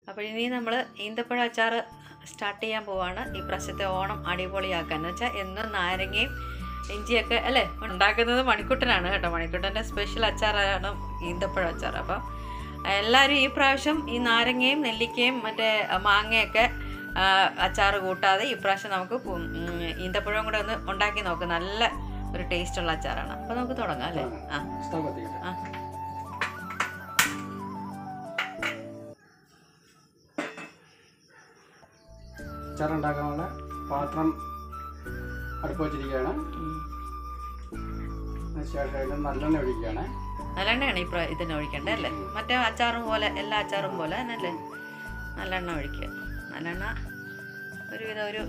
അപ്പോൾ ഇനി നമ്മൾ ഈന്തപ്പഴ അച്ചാർ സ്റ്റാർട്ട് ചെയ്യാൻ പോവാണ് ഈ പ്രാവശ്യത്തെ ഓണം അടിപൊളിയാക്കാൻ എന്ന് വെച്ചാൽ എന്നും നാരങ്ങയും ഇഞ്ചിയൊക്കെ അല്ലേ ഉണ്ടാക്കുന്നത് മണിക്കുട്ടനാണ് കേട്ടോ മണിക്കുട്ടൻ്റെ സ്പെഷ്യൽ അച്ചാറാണ് ഈന്തപ്പഴ അച്ചാർ അപ്പം എല്ലാവരും ഈ പ്രാവശ്യം ഈ നാരങ്ങയും നെല്ലിക്കയും മറ്റേ മാങ്ങയൊക്കെ അച്ചാർ കൂട്ടാതെ ഈ പ്രാവശ്യം നമുക്ക് പു- ഉം, ഈന്തപ്പഴം കൂടെ ഒന്ന് ഉണ്ടാക്കി നോക്കാം നല്ല ഒരു ടേസ്റ്റുള്ള അച്ചാറാണ് അപ്പോൾ നമുക്ക് തുടങ്ങാം അല്ലേ ആ സ്റ്റവ് കത്തിക്കട്ടെ ആ അച്ചാർ ഉണ്ടാക്കാനുള്ള പാത്രം അടുപ്പ് വെച്ചിരിക്കുകയാണ് ഉം. അതിനുശേഷം അതിൽ നല്ലെണ്ണ ഒഴിക്കുകയാണ് നല്ലെണ്ണയാണ് ഈ പ്ര ഇതിന് ഒഴിക്കേണ്ടത് അല്ലേ മറ്റേ അച്ചാറും പോലെ എല്ലാ അച്ചാറും പോലെ തന്നെയല്ലേ നല്ലെണ്ണ ഒഴിക്കുക നല്ലെണ്ണ ഒരുവിധം ഒരു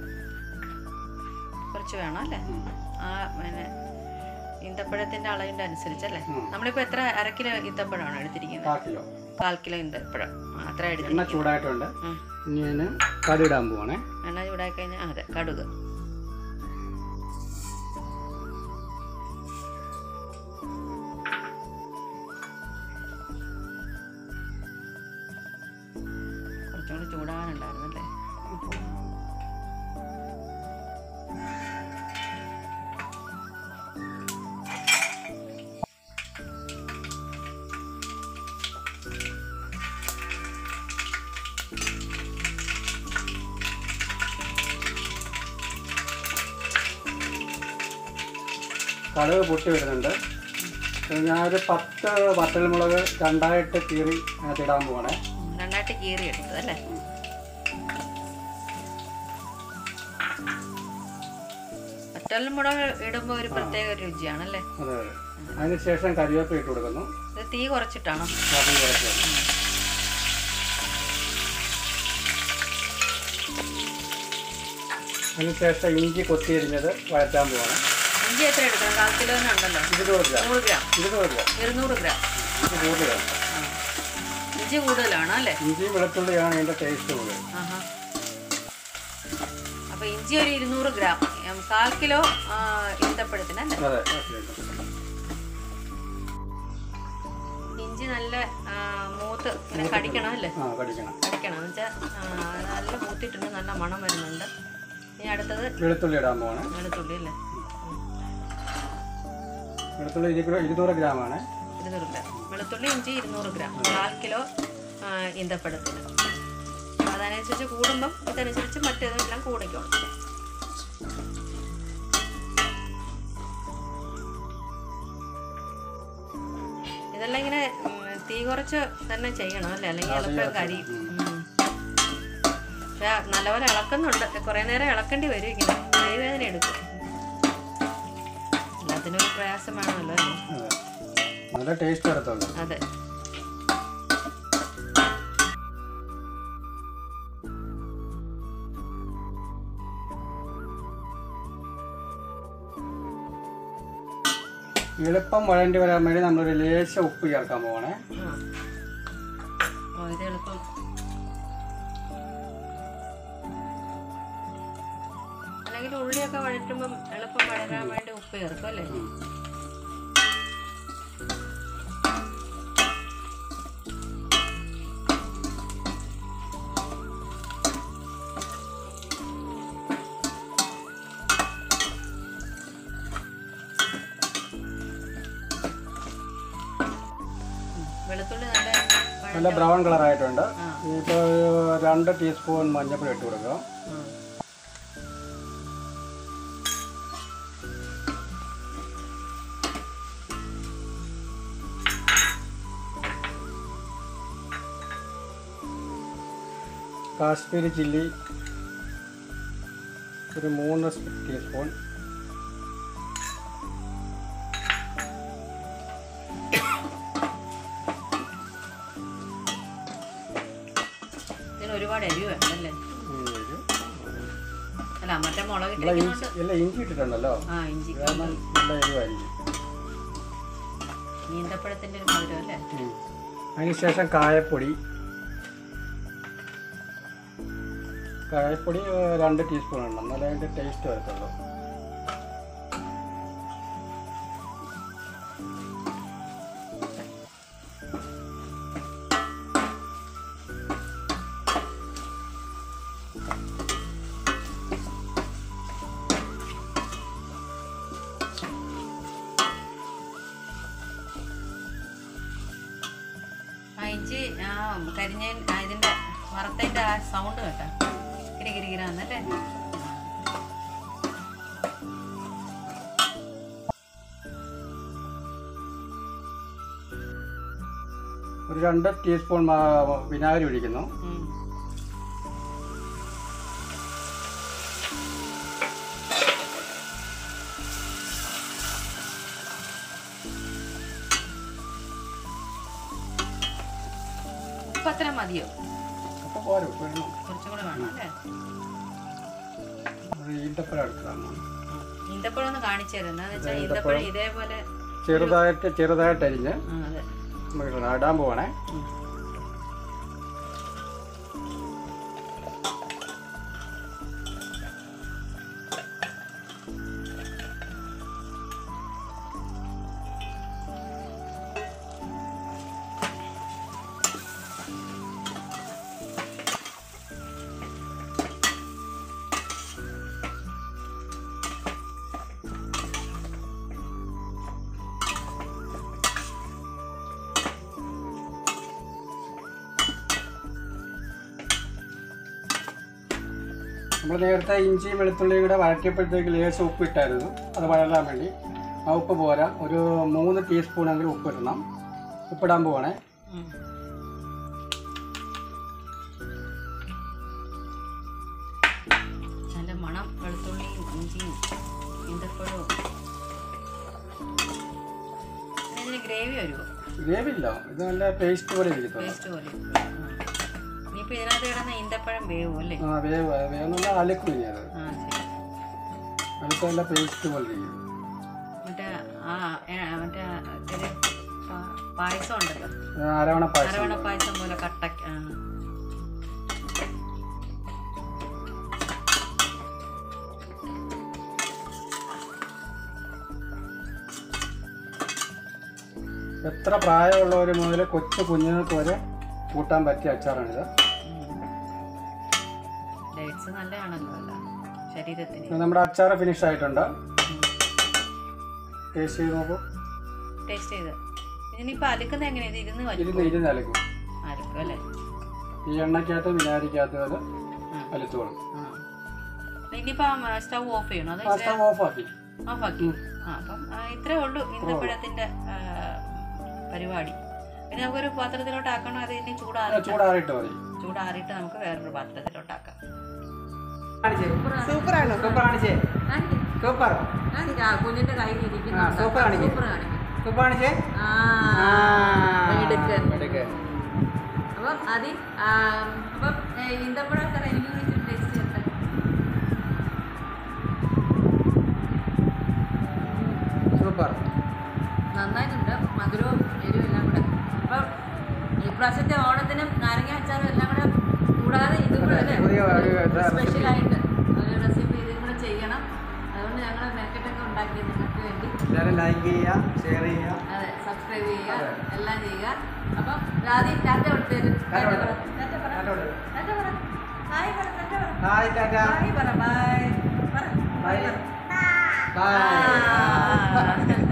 കുറച്ച് വേണം അല്ലേ ആ പിന്നെ ഈന്തപ്പഴത്തിൻ്റെ അളവിൻ്റെ അനുസരിച്ചല്ലേ ഉം. നമ്മളിപ്പോൾ എത്ര അര കിലോ ഈന്തപ്പഴമാണ് എടുത്തിരിക്കുന്നത് കാൽ കിലോ കാൽ കിലോ ഈന്തപ്പഴം ആ, അത്ര എണ്ണ എടുത്തിരിക്കുന്നത് ചൂടായിട്ടുണ്ട് ഉം. ഇനി അതിന് കടുകിടാൻ പോവാണേ എണ്ണ ചൂടാക്കി കഴിഞ്ഞാൽ അതെ കടുക് കുറച്ചും കൂടി ചൂടാകാനുണ്ടായിരുന്നല്ലേ കടുക് പൊട്ടി വരുന്നുണ്ട് ഞാനൊരു പത്ത് വറ്റൽമുളക് രണ്ടായിട്ട് കീറി അതിനകത്ത് ഇടാൻ പോവാണേ ഉം, നന്നായിട്ട് കീറി എടുത്തത് അല്ലേ മുളക് ഇടുമ്പോൾ ഒരു പ്രത്യേക രുചിയാണല്ലേ അതെ അതെ അതിനുശേഷം കരിവേപ്പ് ഇട്ട് കൊടുക്കുന്നു ഇത് തീ കുറച്ചിട്ടാണോ അതും കുറച്ച് അതിനുശേഷം ഇഞ്ചി കൊത്തിയരിഞ്ഞത് വഴറ്റാൻ പോവാണ് ഇഞ്ചി എത്ര എടുക്കണം കാൽ കിലോന്നുണ്ടല്ലോ ഇരുന്നൂറ് ഗ്രാം നൂറ് ഗ്രാം ഇരുന്നൂറ് ഗ്രാം ഇരുന്നൂറ് ഗ്രാം ഇഞ്ചി കൂടുതലാണ് ആ. ഇഞ്ചി കൂടുതലാണ് അല്ലേ ഇഞ്ചിയും വെളുത്തുള്ളിയാണ് ഇതിൻ്റെ ടേസ്റ്റ് കൂടുതൽ ആഹാ അപ്പൊ ഇഞ്ചി ഒരു ഇരുന്നൂറ് ഗ്രാം ഉം, കാൽ കിലോ ആ, ഈന്തപ്പഴത്തിന് അല്ലേ അതെ ഇഞ്ചി നല്ല ആ, മൂത്ത് ഇങ്ങനെ കടിക്കണം അല്ലേ ആ കടിക്കണം കടിക്കണം എന്ന് വെച്ചാൽ നല്ല മൂത്തിട്ടുണ്ട് നല്ല മണം വരുന്നുണ്ട് ഇനി അടുത്തത് വെളുത്തുള്ളി ഇടാൻ പോവാണ് വെളുത്തുള്ളി അല്ലേ വെളുത്തുള്ളി ഇരു കിലോ ഇരുന്നൂറ് ഗ്രാമാണ് ഇരുന്നൂറ് ഗ്രാം വെളുത്തുള്ളി ഇഞ്ചി ഇരുന്നൂറ് ഗ്രാം കാൽ കിലോ ആ, ഈന്തപ്പഴത്തിന് അതനുസരിച്ച് കൂടുമ്പം ഇതനുസരിച്ച് മറ്റേതെല്ലാം കൂടിക്കോളും ഇതെല്ലാം ഇങ്ങനെ ഉം, തീ കുറച്ച് തന്നെ ചെയ്യണം അല്ലേ അല്ലെങ്കിൽ എളുപ്പം കരിയും ഉം. പക്ഷെ നല്ലപോലെ ഇളക്കുന്നുണ്ട് കുറേ നേരം ഇളക്കേണ്ടി വരും ഇങ്ങനെ കൈവേദന എടുക്കും എല്ലാത്തിനും ഒരു പ്രയാസം വേണമല്ലോ അല്ലേ അതെ നല്ല ടേസ്റ്റ് വരത്തുള്ളൂ അതെ എളുപ്പം വഴണ്ടി വരാൻ വേണ്ടി നമ്മളൊരു ലേശം ഉപ്പ് ചേർക്കാൻ പോവാണേ ആ. ഓ ഇത് എളുപ്പം അല്ലെങ്കിൽ ഉള്ളിയൊക്കെ വഴറ്റുമ്പം എളുപ്പം വഴരാൻ വേണ്ടി ഉപ്പ് ചേർക്കും അല്ലേ ഉം. വെളുത്തുള്ളി നല്ല വഴ- നല്ല ബ്രൗൺ കളർ ആയിട്ടുണ്ട് ആ. ഇപ്പോൾ രണ്ട് ടീസ്പൂൺ മഞ്ഞൾപ്പൊടി ഇട്ട് കൊടുക്കുക ആ. കാശ്മീരി ചില്ലി ഒരു മൂന്ന് ടീസ്പൂൺ ഇതിന് ഒരുപാട് എരിവ് വേണ്ടല്ലേ ഉം, ഒരു അല്ല മറ്റേ മുളക് ഇവിടെ ഇട്ടിരിക്കുന്നോണ്ട് ഇഞ്ചി എല്ലാം ഇഞ്ചി ഇട്ടിട്ടുണ്ടല്ലോ ആ ഇഞ്ചി കാരണം നല്ല എരിവായിരിക്കും ഈന്തപ്പഴത്തിന്റെ ഒരു മധുരം അല്ലേ ഉം. അതിനുശേഷം കായപ്പൊടി കായപ്പൊടി ഏഹ്, രണ്ട് ടീസ്പൂൺ ഉണ്ട് എന്നാലേ അതിൻ്റെ ടേസ്റ്റ് വരത്തുള്ളൂ വറുത്തതിൻ്റെ ആ സൗണ്ട് കേട്ടോ കിരി കിരി കിരാന്നല്ലേ ഒരു രണ്ട് ടീസ്പൂൺ മാ- വിനാഗിരി ഒഴിക്കുന്നു ഉം. ഉപ്പ് അത്ര മതിയോ അപ്പോൾ പോരെ ഉപ്പ് വേണം കുറച്ചും കൂടെ വേണം അല്ലേ ഒരു ഈന്തപ്പഴം എടുത്തതാണ് ഈന്തപ്പഴം ഒന്ന് കാണിച്ചു തരും എന്താന്ന് വെച്ചാൽ ഈന്തപ്പഴം ഇതേപോലെ ചെറുതായിട്ട് ചെറുതായിട്ട് അരിഞ്ഞ് ആ അതെ നമുക്ക് ഇടാൻ പോവാണേ ഉം. നമ്മൾ നേരത്തെ ഇഞ്ചിയും വെളുത്തുള്ളിയും കൂടെ വഴറ്റിയപ്പോഴത്തേക്ക് ലേശം ഉപ്പ് ഇട്ടായിരുന്നു അത് വഴലാൻ വേണ്ടി ആ ഉപ്പ് പോരാ ഒരു മൂന്ന് ടീസ്പൂണെങ്കിലും ഉപ്പ് ഇടണം ഉപ്പിടാൻ പോവാണേ ഉം. നല്ല മണം വെളുത്തുള്ളിയും ഇഞ്ചിയും ഈന്തപ്പഴവും പിന്നെ ഇതിന് ഗ്രേവി വരുമോ ഗ്രേവില്ല ഇത് നല്ല പേസ്റ്റ് പോലെ ഇരിക്കത്തുള്ളൂ പേസ്റ്റ് പോലെ ഇനിയിപ്പോൾ ഇതിനകത്ത് കിടന്ന ഈന്തപ്പഴം വേവും അല്ലേ ആ വേവ് വേവെന്നുള്ള അലക്കും ഇനി അത് ആ ശരി അലക്ക് നല്ല പേസ്റ്റ് പോലെ ഇരിക്കും മറ്റേ ആ ഏ, മറ്റേ ഒരു പാ- പായസം ഉണ്ടല്ലോ ആ, അരവണ പായസം അരവണ പായസം പോലെ കട്ടക്ക് ആ. എത്ര പ്രായമുള്ളവർ മുതൽ കൊച്ചു കുഞ്ഞുങ്ങൾക്ക് വരെ കൂട്ടാൻ പറ്റിയ അച്ചാറാണിത് ഡേറ്റ്സ് നല്ലതാണല്ലോ അല്ല ശരീരത്തിന് ഇത് നമ്മുടെ അച്ചാർ ഫിനിഷ് ആയിട്ടുണ്ട് ടേസ്റ്റ് ചെയ്ത് നോക്കൂ ടേസ്റ്റ് ചെയ്ത് ഇതിനിപ്പോൾ അലുക്കുന്നത് എങ്ങനെയാ ഇത് ഇരുന്ന് വലിക്കും ഇരുന്ന് ഇരുന്ന് അലക്കും അലുക്കും അല്ലേ ഈ എണ്ണയ്ക്കകത്ത് വിനാരിക്കകത്ത് അത് ആ. അലുത്തോളും ആ ഇനിയിപ്പോൾ സ്റ്റൗ ഓഫ് ചെയ്യണോ അതോ ആ സ്റ്റവ് ഓഫ് ആക്കി ഓഫ് ആക്കി ആ അപ്പം ആ, ഇത്രേ ഉള്ളൂ ഈന്തപ്പഴത്തിൻ്റെ പരിപാടി പിന്നെ നമുക്കൊരു പാത്രത്തിലോട്ട് ആക്കണോ അത് ഇനി ആ, ചൂടാറി ചൂടാറിയിട്ട് മതി ചൂടാറിയിട്ട് നമുക്ക് വേറൊരു പാത്രത്തിലോട്ടാക്കാം സൂപ്പറാണ് സൂപ്പർ കാണിച്ചേ സൂപ്പർ കുഞ്ഞിന്റെ കയ്യിൽ ആ, സൂപ്പർ കാണിക്ക്. സൂപ്പർ കാണിക്കും സൂപ്പർ കാണിച്ചേ ആ, മിടുക്കൻ. എടുക്ക് അപ്പം അതി അപ്പം ഈന്തപ്പഴം സാർ എനിക്ക് കൂടി ടേസ്റ്റ് ചെയ്യട്ടെ സൂപ്പർ നന്നായിട്ടുണ്ട് മധുരവും എരിവും എല്ലാം കൂടെ അപ്പം ഈ പ്രാവശ്യത്തെ ഓണത്തിനും നാരങ്ങ അച്ചാറും എല്ലാം കൂടെ കൂടാതെ ഇതും കൂടെ അല്ലേ പുതിയ ഒരു ഇത് സ്പെഷ്യലായിട്ട് ഒരു റെസിപ്പി ഇതും കൂടെ ചെയ്യണം അതുകൊണ്ട് ഞങ്ങൾ മെക്കറ്റൊക്കെ ഉണ്ടാക്കി നിങ്ങൾക്ക് വേണ്ടി എല്ലാവരും ലൈക്ക് ചെയ്യുക ഷെയർ ചെയ്യുക അതെ സബ്സ്ക്രൈബ് ചെയ്യുക അതെ. എല്ലാം ചെയ്യുക അപ്പം ആദ്യം ടാറ്റ കൊടുത്തേരും ടാറ്റ ടാറ്റ പറ. പറ ടാറ്റ പറ ടാറ്റ പറ. ടാറ്റ പറ ഹായ് പറ ടാറ്റ പറ ഹായ് ടാറ്റ ഹായ് പറ ബൈ പറ ബൈ പറ ബൈ ആ.